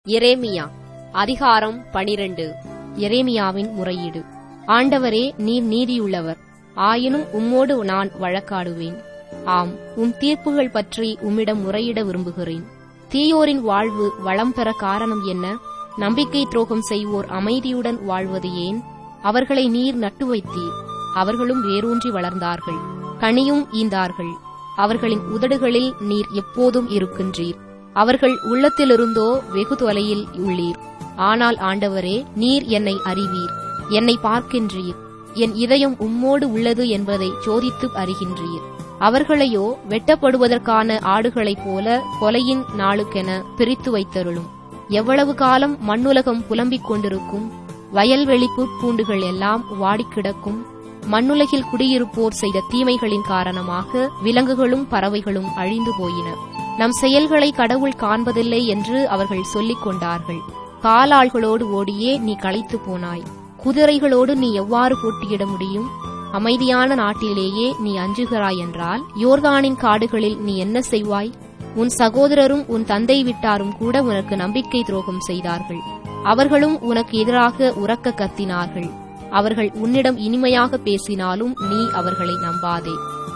எரேமியா அதிகாரம் பனிரெண்டு எரேமியாவின் முறையீடு ஆண்டவரே நீர் நீதியுள்ளவர் ஆயினும் உம்மோடு நான் வழக்காடுவேன் ஆம் உம் தீர்ப்புகள் பற்றி உம்மிடம் முறையிட விரும்புகிறேன் தீயோரின் வாழ்வு வளம் பெற காரணம் என்ன நம்பிக்கை துரோகம் செய்வோர் அமைதியுடன் வாழ்வது ஏன் அவர்களை நீர் நட்டு வைத்தீர் அவர்களும் வேரூன்றி வளர்ந்தார்கள் கனியும் ஈந்தார்கள் அவர்களின் உதடுகளில் நீர் எப்போதும் இருக்கின்றீர் அவர்கள் உள்ளத்திலிருந்தோ வெகு தொலையில் உள்ளீர் ஆனால் ஆண்டவரே நீர் என்னை அறிவீர் என்னை பார்க்கின்றீர் என் இதயம் உம்மோடு உள்ளது என்பதை சோதித்து அறிகின்றீர் அவர்களையோ வெட்டப்படுவதற்கான ஆடுகளைப் போல கொலையின் நாளுக்கென பிரித்து வைத்தருளும் எவ்வளவு காலம் மண்ணுலகம் புலம்பிக் கொண்டிருக்கும் வயல்வெளி பூண்டுகள் எல்லாம் வாடிக் கிடக்கும் மண்ணுலகில் குடியிருப்போர் செய்த தீமைகளின் காரணமாக விலங்குகளும் பறவைகளும் அழிந்து போயின நம் செயல்களை கடவுள் காண்பதில்லை என்று அவர்கள் சொல்லிக் கொண்டார்கள் காலாள்களோடு ஓடியே நீ களைத்து போனாய் குதிரைகளோடு நீ எவ்வாறு போட்டியிட முடியும் அமைதியான நாட்டிலேயே நீ அஞ்சுகிறாய் என்றால் யோர்தானின் காடுகளில் நீ என்ன செய்வாய் உன் சகோதரரும் உன் தந்தை விட்டாரும் கூட உனக்கு நம்பிக்கை துரோகம் செய்தார்கள் அவர்களும் உனக்கு எதிராக உறக்க கத்தினார்கள் அவர்கள் உன்னிடம் இனிமையாக பேசினாலும் நீ அவர்களை நம்பாதே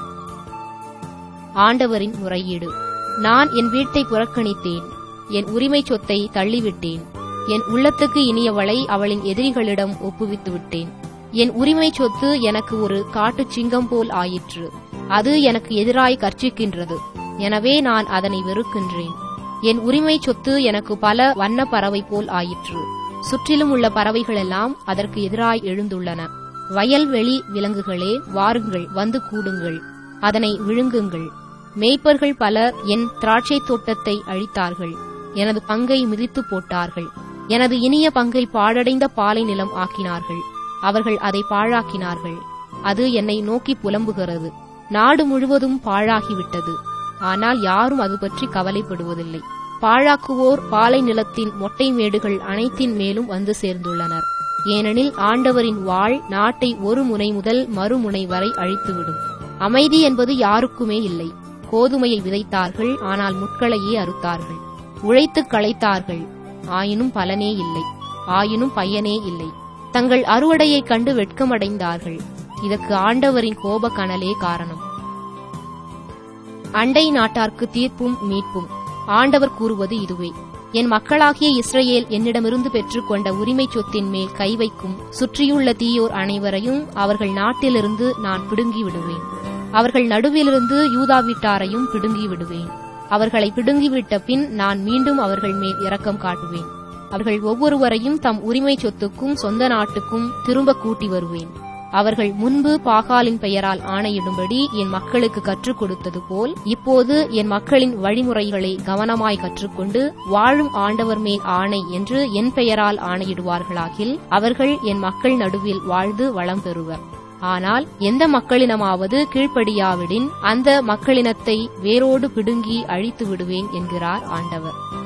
ஆண்டவரின் முறையீடு நான் என் வீட்டை புறக்கணித்தேன் என் உரிமை சொத்தை தள்ளிவிட்டேன் என் உள்ளத்துக்கு இனியவளை அவளின் எதிரிகளிடம் ஒப்புவித்து விட்டேன் என் உரிமை சொத்து எனக்கு ஒரு காட்டுச் சிங்கம் போல் ஆயிற்று அது எனக்கு எதிராய் கர்ச்சிக்கின்றது எனவே நான் அதனை வெறுக்கின்றேன் என் உரிமை சொத்து எனக்கு பல வண்ண பறவை போல் ஆயிற்று சுற்றிலும் உள்ள பறவைகளெல்லாம் அதற்கு எதிராய் எழுந்துள்ளன வயல்வெளி விலங்குகளே வாருங்கள் வந்து கூடுங்கள் அதனை விழுங்குங்கள் மேய்ப்பர்கள் பலர் என் திராட்சை தோட்டத்தை அழித்தார்கள் எனது பங்கை மிதித்து போட்டார்கள் எனது இனிய பங்கை பாழடைந்த பாலை நிலம் ஆக்கினார்கள் அவர்கள் அதை பாழாக்கினார்கள் அது என்னை நோக்கி புலம்புகிறது நாடு முழுவதும் பாழாகிவிட்டது ஆனால் யாரும் அது பற்றி கவலைப்படுவதில்லை பாழாக்குவோர் பாலை நிலத்தின் மொட்டை மேடுகள் அனைத்தின் மேலும் வந்து சேர்ந்துள்ளனர் ஏனெனில் ஆண்டவரின் வாழ் நாட்டை ஒரு முனை முதல் மறுமுனை வரை அழித்துவிடும் அமைதி என்பது யாருக்குமே இல்லை கோதுமையை விதைத்தார்கள் ஆனால் முட்களையே அறுத்தார்கள் உழைத்து களைத்தார்கள் ஆயினும் பலனே இல்லை ஆயினும் பயனே இல்லை தங்கள் அறுவடையைக் கண்டு வெட்கமடைந்தார்கள் இதற்கு ஆண்டவரின் கோப கனலே காரணம் அண்டை நாட்டார்க்கு தீர்ப்பும் மீட்பும் ஆண்டவர் கூறுவது இதுவே என் மக்களாகிய இஸ்ரேல் என்னிடமிருந்து பெற்றுக்கொண்ட உரிமை சொத்தின் மேல் கை வைக்கும் சுற்றியுள்ள தீயோர் அனைவரையும் அவர்கள் நாட்டிலிருந்து நான் பிடுங்கி விடுவேன் அவர்கள் நடுவிலிருந்து யூதா வீட்டாரையும் பிடுங்கி விடுவேன் அவர்களை பிடுங்கிவிட்ட பின் நான் மீண்டும் அவர்கள் மேல் இரக்கம் காட்டுவேன் அவர்கள் ஒவ்வொருவரையும் தம் உரிமை சொத்துக்கும் சொந்த நாட்டுக்கும் திரும்ப கூட்டி வருவேன் அவர்கள் முன்பு பாகாலின் பெயரால் ஆணையிடும்படி என் மக்களுக்கு கற்றுக் கொடுத்தது போல் இப்போது என் மக்களின் வழிமுறைகளை கவனமாய் கற்றுக்கொண்டு வாழும் ஆண்டவர் மேல் ஆணை என்று என் பெயரால் ஆணையிடுவார்களாகில் அவர்கள் என் மக்கள் நடுவில் வாழ்ந்து வளம் பெறுவர் ஆனால் எந்த மக்களினமாவது கீழ்ப்படியாவிடின் அந்த மக்களினத்தை வேரோடு பிடுங்கி அழித்து விடுவேன் என்கிறார் ஆண்டவர்